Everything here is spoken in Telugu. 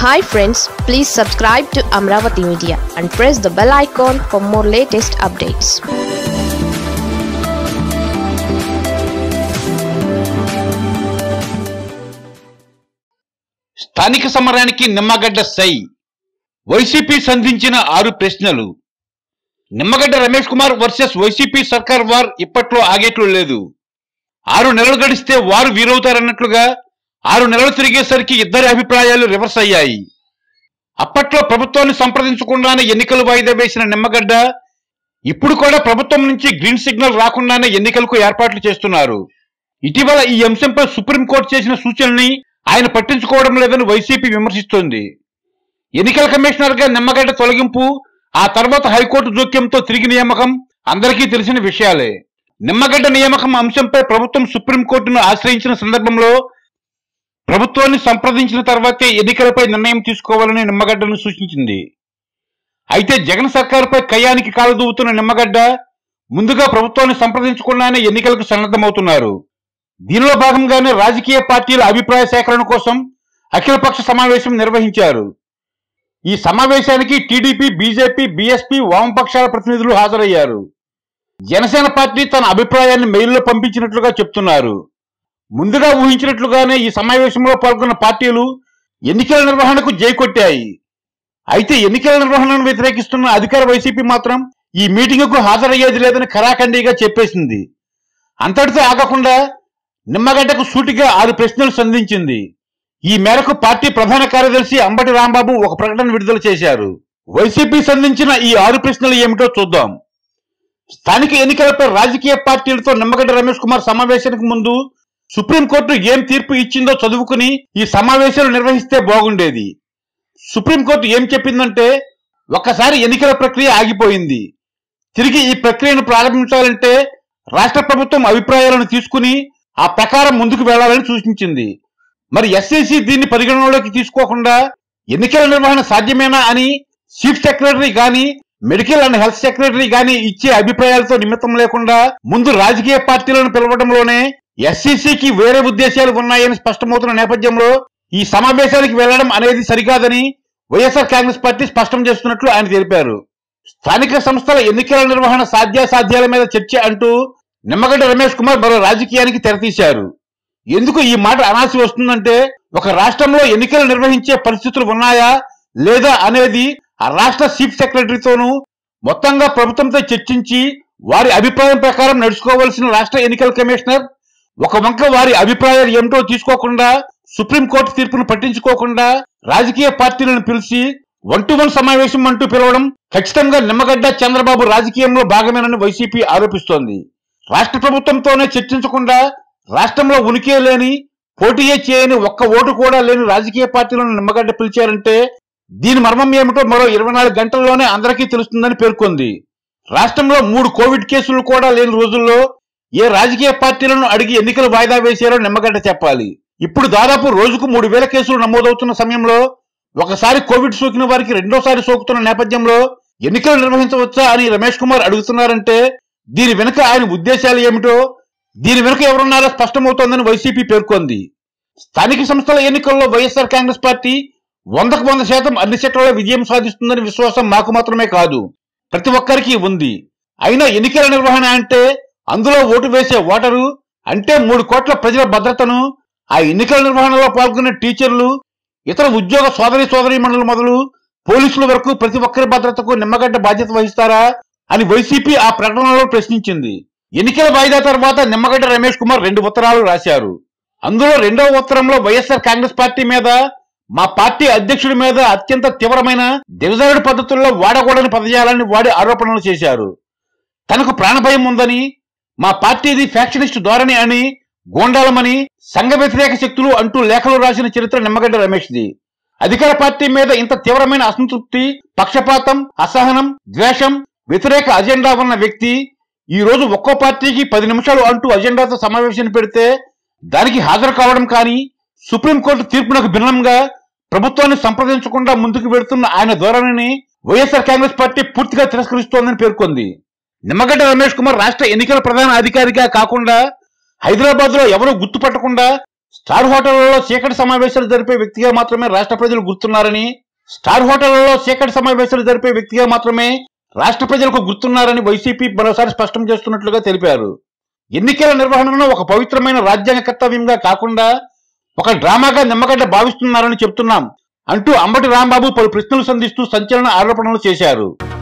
hi friends please subscribe to Amaravati media and press the bell icon for more latest updates స్థానిక సమరానికి నిమ్మగడ్డ సై వైసీపీ సంధించిన ఆరు ప్రశ్నలు నిమ్మగడ్డ రమేష్ కుమార్ వర్సెస్ వైసీపీ సర్కార్ వార్ ఇప్పట్లో ఆగేట్లు లేదు ఆరు నెలలు గడిస్తే వారు వీరవుతారన్నట్లుగా ఆరు నెలలు తిరిగేసరికి ఇద్దరి అభిప్రాయాలు రివర్స్ అయ్యాయి అప్పట్లో ప్రభుత్వాన్ని సంప్రదించకుండానే ఎన్నికలు వాయిదా వేసిన నిమ్మగడ్డ ఇప్పుడు కూడా ప్రభుత్వం నుంచి గ్రీన్ సిగ్నల్ రాకుండానే ఎన్నికలకు ఏర్పాట్లు చేస్తున్నారు ఇటీవల ఈ అంశంపై సుప్రీంకోర్టు చేసిన సూచనల్ని ఆయన పట్టించుకోవడం లేదని వైసీపీ విమర్శిస్తోంది ఎన్నికల కమిషనర్ గా నిమ్మగడ్డ తొలగింపు ఆ తర్వాత హైకోర్టు జోక్యంతో తిరిగి నియామకం అందరికీ తెలిసిన విషయాలే నిమ్మగడ్డ నియామకం అంశంపై ప్రభుత్వం సుప్రీంకోర్టును ఆశ్రయించిన సందర్భంలో ప్రభుత్వాన్ని సంప్రదించిన తర్వాతే ఎన్నికలపై నిర్ణయం తీసుకోవాలని నిమ్మగడ్డను సూచించింది అయితే జగన్ సర్కారుపై కయ్యానికి కాలదూవుతున్న నిమ్మగడ్డ ముందుగా ప్రభుత్వాన్ని సంప్రదించకుండానే ఎన్నికలకు సన్నద్ధమవుతున్నారు దీనిలో భాగంగానే రాజకీయ పార్టీల అభిప్రాయ సేకరణ కోసం అఖిలపక్ష సమావేశం నిర్వహించారు ఈ సమావేశానికి టీడీపీ బీజేపీ బీఎస్పీ వామపక్షాల ప్రతినిధులు హాజరయ్యారు జనసేన పార్టీ తన అభిప్రాయాన్ని మెయిల్లో పంపించినట్లుగా చెప్తున్నారు ముందుగా ఊహించినట్లుగానే ఈ సమావేశంలో పాల్గొన్న పార్టీలు ఎన్నికల నిర్వహణకు జై కొట్టాయి అయితే ఎన్నికల నిర్వహణను వ్యతిరేకిస్తున్న అధికార వైసీపీ మాత్రం ఈ మీటింగుకు హాజరయ్యేది లేదని ఖరాఖండిగా చెప్పేసింది అంతటితో ఆగకుండా నిమ్మగడ్డకు సూటిగా ఆరు ప్రశ్నలు సంధించింది ఈ మేరకు పార్టీ ప్రధాన కార్యదర్శి అంబటి రాంబాబు ఒక ప్రకటన విడుదల చేశారు వైసీపీ సంధించిన ఈ ఆరు ప్రశ్నలు ఏమిటో చూద్దాం స్థానిక ఎన్నికలపై రాజకీయ పార్టీలతో నిమ్మగడ్డ రమేష్ కుమార్ సమావేశానికి ముందు సుప్రీంకోర్టు ఏం తీర్పు ఇచ్చిందో చదువుకుని ఈ సమావేశాలు నిర్వహిస్తే బాగుండేది సుప్రీంకోర్టు ఏం చెప్పిందంటే ఒక్కసారి ఎన్నికల ప్రక్రియ ఆగిపోయింది తిరిగి ఈ ప్రక్రియను ప్రారంభించాలంటే రాష్ట్ర ప్రభుత్వం అభిప్రాయాలను తీసుకుని ఆ ప్రకారం ముందుకు వెళ్లాలని సూచించింది మరి ఎస్సీసీ దీన్ని పరిగణనలోకి తీసుకోకుండా ఎన్నికల నిర్వహణ సాధ్యమేనా అని చీఫ్ సెక్రటరీ గాని మెడికల్ అండ్ హెల్త్ సెక్రటరీ గాని ఇచ్చే అభిప్రాయాలతో నిమిత్తం లేకుండా ముందు రాజకీయ పార్టీలను పిలవడంలోనే ఎస్సీసీకి వేరే ఉద్దేశాలు ఉన్నాయని స్పష్టమవుతున్న నేపథ్యంలో ఈ సమావేశానికి వెళ్లడం అనేది సరికాదని వైఎస్ఆర్ కాంగ్రెస్ పార్టీ స్పష్టం చేస్తున్నట్లు ఆయన తెలిపారు స్థానిక సంస్థల ఎన్నికల నిర్వహణ సాధ్యాసాధ్యాల మీద చర్చ అంటూ నిమ్మగడ్డ రమేష్ కుమార్ మరో రాజకీయానికి తెరతీశారు ఎందుకు ఈ మాట అనాల్సి వస్తుందంటే ఒక రాష్ట్రంలో ఎన్నికలు నిర్వహించే పరిస్థితులు ఉన్నాయా లేదా అనేది ఆ రాష్ట్ర చీఫ్ సెక్రటరీతోనూ మొత్తంగా ప్రభుత్వంతో చర్చించి వారి అభిప్రాయం ప్రకారం నడుచుకోవాల్సిన రాష్ట్ర ఎన్నికల కమిషనర్ ఒక వంక వారి అభిప్రాయాలు ఏమిటో తీసుకోకుండా సుప్రీంకోర్టు తీర్పును పట్టించుకోకుండా రాజకీయ పార్టీలను పిలిచి వన్ టు వన్ సమావేశం అంటూ పిలవడం ఖచ్చితంగా నిమ్మగడ్డ చంద్రబాబు రాజకీయంలో భాగమేనని వైసీపీ ఆరోపిస్తోంది రాష్ట్ర ప్రభుత్వంతోనే చర్చించకుండా రాష్ట్రంలో ఉనికే లేని పోటీయే చేయని ఒక్క ఓటు కూడా లేని రాజకీయ పార్టీలను నిమ్మగడ్డ పిలిచారంటే దీని మర్మం ఏమిటో మరో ఇరవై నాలుగు గంటల్లోనే అందరికీ తెలుస్తుందని పేర్కొంది రాష్ట్రంలో మూడు కోవిడ్ కేసులు కూడా లేని రోజుల్లో ఏ రాజకీయ పార్టీలను అడిగి ఎన్నికలు వాయిదా వేశారో నిమ్మగడ్డ చెప్పాలి ఇప్పుడు దాదాపు రోజుకు మూడు వేల కేసులు నమోదవుతున్న సమయంలో ఒకసారి కోవిడ్ సోకిన వారికి రెండోసారి సోకుతున్న నేపథ్యంలో ఎన్నికలు నిర్వహించవచ్చా అని రమేష్ కుమార్ అడుగుతున్నారంటే దీని వెనుక ఆయన ఉద్దేశాలు ఏమిటో దీని వెనుక ఎవరున్నారో స్పష్టమవుతోందని వైసీపీ పేర్కొంది స్థానిక సంస్థల ఎన్నికల్లో వైఎస్ఆర్ కాంగ్రెస్ పార్టీ వందకు వంద శాతం అన్ని సెట్లలో విజయం సాధిస్తుందని విశ్వాసం మాకు మాత్రమే కాదు ప్రతి ఒక్కరికి ఉంది అయినా ఎన్నికల నిర్వహణ అంటే అందులో ఓటు వేసే ఓటరు అంటే మూడు కోట్ల ప్రజల భద్రతను ఆ ఎన్నికల నిర్వహణలో పాల్గొనే టీచర్లు ఇతర ఉద్యోగ సోదరి సోదరి మొదలు పోలీసుల వరకు ప్రతి ఒక్కరి భద్రతకు నిమ్మగడ్డ బాధ్యత వహిస్తారా అని వైసీపీ ఆ ప్రకటనలో ప్రశ్నించింది ఎన్నికల వాయిదా తర్వాత నిమ్మగడ్డ రమేష్ కుమార్ రెండు ఉత్తరాలు రాశారు అందులో రెండవ ఉత్తరంలో వైఎస్ఆర్ కాంగ్రెస్ పార్టీ మీద మా పార్టీ అధ్యక్షుడి మీద అత్యంత తీవ్రమైన దిగజారుడు పద్ధతుల్లో వాడకూడని పదజాలాన్ని వాడి ఆరోపణలు చేశారు తనకు ప్రాణభయం ఉందని మా పార్టీది ఫ్యాక్షనిస్ట్ ధోరణి అని గోండాలమని సంఘ వ్యతిరేక శక్తులు అంటూ లేఖలు రాసిన చరిత్ర నిమ్మగడ్డ రమేష్ది అధికార పార్టీ మీద ఇంత తీవ్రమైన అసంతృప్తి పక్షపాతం అసహనం ద్వేషం వ్యతిరేక అజెండా ఉన్న వ్యక్తి ఈ రోజు ఒక్కో పార్టీకి పది నిమిషాలు అంటూ అజెండాతో సమావేశం పెడితే దానికి హాజరు కావడం కానీ సుప్రీంకోర్టు తీర్పునకు భిన్నంగా ప్రభుత్వాన్ని సంప్రదించకుండా ముందుకు వెడుతున్న ఆయన ధోరణిని వైఎస్ఆర్ కాంగ్రెస్ పార్టీ పూర్తిగా తిరస్కరిస్తోందని పేర్కొంది నిమ్మగడ్డ రమేష్ కుమార్ రాష్ట్ర ఎన్నికల ప్రధాన అధికారిగా కాకుండా హైదరాబాద్ లో ఎవరూ గుర్తుపట్టకుండా స్టార్ హోటళ్లలో చీకటి సమావేశాలు జరిపే వ్యక్తిగా మాత్రమే రాష్ట్ర ప్రజలు గుర్తున్నారని స్టార్ హోటళ్లలో చీకటి సమావేశాలు జరిపే వ్యక్తిగా మాత్రమే రాష్ట్ర ప్రజలకు గుర్తున్నారని వైసీపీ మరోసారి స్పష్టం చేస్తున్నట్లుగా తెలిపారు ఎన్నికల నిర్వహణను ఒక పవిత్రమైన రాజ్యాంగ కర్తవ్యంగా కాకుండా ఒక డ్రామాగా నిమ్మగడ్డ భావిస్తున్నారని చెప్తున్నాం అంటూ అంబటి రాంబాబు పలు ప్రశ్నలు సంధిస్తూ సంచలన ఆరోపణలు చేశారు